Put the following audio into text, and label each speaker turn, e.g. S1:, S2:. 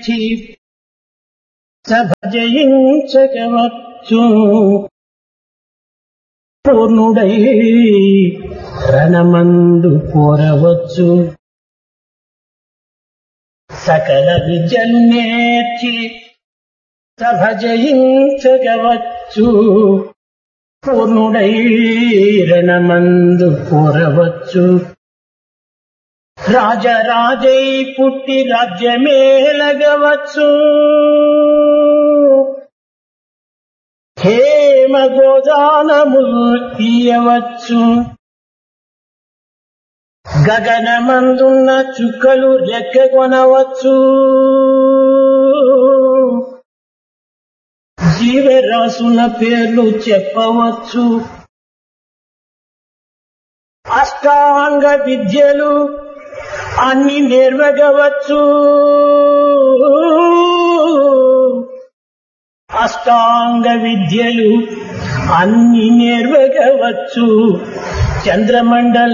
S1: నేర్చి సభ జయించగవచ్చు పూర్ణుడై రణమందు కోరవచ్చు సకల విద్యలు నేర్చి సభ జయించగవచ్చు పూర్ణుడై రణమందు కోరవచ్చు రాజరాజై పుట్టి రాజ్యమేలగవచ్చు హేమ గోదానము తీయవచ్చు గగనమందున్న చుక్కలు రెక్కగొనవచ్చు జీవరాశుల పేర్లు చెప్పవచ్చు అష్టాంగ విద్యలు అన్ని నేర్వగవచ్చు అష్టాంగ విద్యలు అన్ని నేర్వగవచ్చు చంద్రమండల